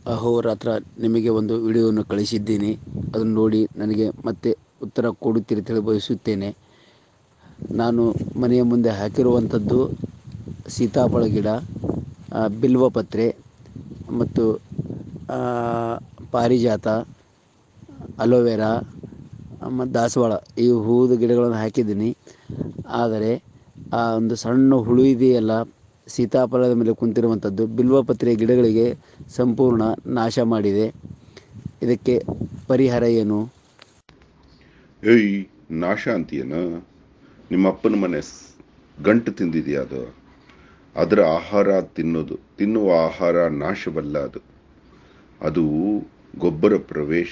ಅಹೋರಾತ್ರ ನಿಮಗೆ ಒಂದು ವಿಡಿಯೋವನ್ನು ಕಳಿಸಿದ್ದೀನಿ ಅದನ್ನು ನೋಡಿ ನನಗೆ ಮತ್ತೆ ಉತ್ತರ ಕೊಡುತ್ತೀರಿ ತಿಳಿ ಬಯಸುತ್ತೇನೆ ನಾನು ಮನೆಯ ಮುಂದೆ ಹಾಕಿರುವಂಥದ್ದು ಸೀತಾಫಲ ಗಿಡ ಆ, ಬಿಲ್ವಪತ್ರೆ ಮತ್ತು ಆ, ಪಾರಿಜಾತ ಅಲೋವೆರಾ ಮತ್ತು ದಾಸವಾಳ ಈ ಹೂವಿನ ಗಿಡಗಳನ್ನು ಹಾಕಿದ್ದೀನಿ ಆದರೆ ಆ ಒಂದು ಸಣ್ಣ ಹುಳು ಇದೆಯಲ್ಲ ಸೀತಾಫಲದ ಮೇಲೆ ಕುಂತಿರುವಂಥದ್ದು ಬಿಲ್ವಪತ್ರೆ ಗಿಡಗಳಿಗೆ ಸಂಪೂರ್ಣ ನಾಶ ಮಾಡಿದೆ ಇದಕ್ಕೆ ಪರಿಹಾರ ಏನು ಏಯ್ ನಾಶ ಅಂತೀಯನ ನಿಮ್ಮ ಅಪ್ಪನ ಮನೆ ಸ್- ಗಂಟು ತಿಂದಿದೆಯಾ ಅದು ಅದರ ಆಹಾರ ತಿನ್ನೋದು ತಿನ್ನುವ ಆಹಾರ ನಾಶವಲ್ಲ ಅದು ಅದು ಗೊಬ್ಬರ ಪ್ರವೇಶ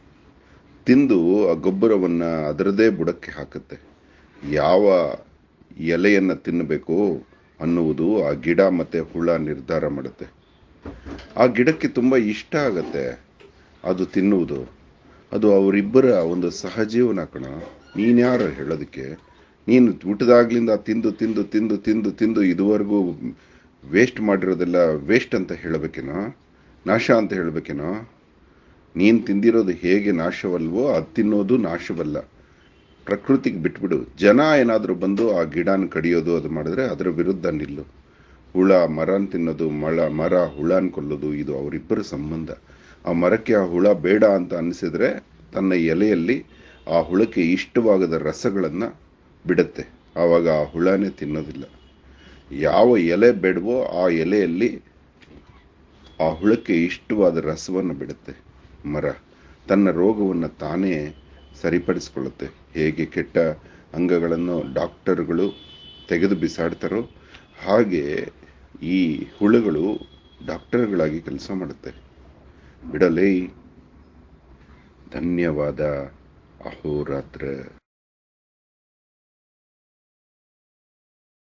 ತಿಂದು ಆ ಗೊಬ್ಬರವನ್ನ ಅದರದೇ ಬುಡಕ್ಕೆ ಹಾಕುತ್ತೆ ಯಾವ ಎಲೆಯನ್ನ ತಿನ್ನಬೇಕು ಅನ್ನುವುದು ಆ ಗಿಡ ಮತ್ತೆ ಹುಳ ನಿರ್ಧಾರ ಮಾಡುತ್ತೆ ಆ ಗಿಡಕ್ಕೆ ತುಂಬಾ ಇಷ್ಟ ಆಗತ್ತೆ ಅದು ತಿನ್ನುವುದು ಅದು ಅವರಿಬ್ಬರ ಒಂದು ಸಹಜೀವನ ಕಣ ನೀನ್ಯಾರು ಹೇಳೋದಕ್ಕೆ ನೀನು ಊಟದಾಗ್ಲಿಂದ ತಿಂದು ತಿಂದು ತಿಂದು ತಿಂದು ತಿಂದು ಇದುವರೆಗೂ ವೇಸ್ಟ್ ಮಾಡಿರೋದೆಲ್ಲ ವೇಸ್ಟ್ ಅಂತ ಹೇಳಬೇಕೇನೋ ನಾಶ ಅಂತ ಹೇಳಬೇಕೇನೋ ನೀನು ತಿಂದಿರೋದು ಹೇಗೆ ನಾಶವಲ್ವೋ ಅದು ತಿನ್ನೋದು ನಾಶವಲ್ಲ ಪ್ರಕೃತಿಗೆ ಬಿಟ್ಬಿಡು ಜನ ಏನಾದರೂ ಬಂದು ಆ ಗಿಡನ ಕಡಿಯೋದು ಅದು ಮಾಡಿದ್ರೆ ಅದರ ವಿರುದ್ಧ ನಿಲ್ಲು ಹುಳ ಮರನ್ ತಿನ್ನೋದು ಮಳ ಮರ ಹುಳನ್ ಕೊಲ್ಲೋದು ಇದು ಅವರಿಬ್ಬರ ಸಂಬಂಧ ಆ ಮರಕ್ಕೆ ಆ ಹುಳ ಬೇಡ ಅಂತ ಅನಿಸಿದ್ರೆ ತನ್ನ ಎಲೆಯಲ್ಲಿ ಆ ಹುಳಕ್ಕೆ ಇಷ್ಟವಾಗದ ರಸಗಳನ್ನ ಬಿಡುತ್ತೆ ಆವಾಗ ಆ ಹುಳನೇ ತಿನ್ನೋದಿಲ್ಲ ಯಾವ ಎಲೆ ಬೇಡವೋ ಆ ಎಲೆಯಲ್ಲಿ ಆ ಹುಳಕ್ಕೆ ಇಷ್ಟವಾದ ರಸವನ್ನು ಬಿಡುತ್ತೆ ಮರ ತನ್ನ ರೋಗವನ್ನು ತಾನೇ ಸರಿಪಡಿಸ್ಕೊಳ್ಳುತ್ತೆ ಹೇಗೆ ಕೆಟ್ಟ ಅಂಗಗಳನ್ನು ಡಾಕ್ಟರ್ಗಳು ತೆಗೆದು ಬಿಸಾಡ್ತಾರೋ ಹಾಗೆ ಈ ಹುಳುಗಳು ಡಾಕ್ಟರ್ಗಳಾಗಿ ಕೆಲಸ ಮಾಡುತ್ತೆ ಬಿಡಲೇ ಧನ್ಯವಾದ ಅಹೋರಾತ್ರ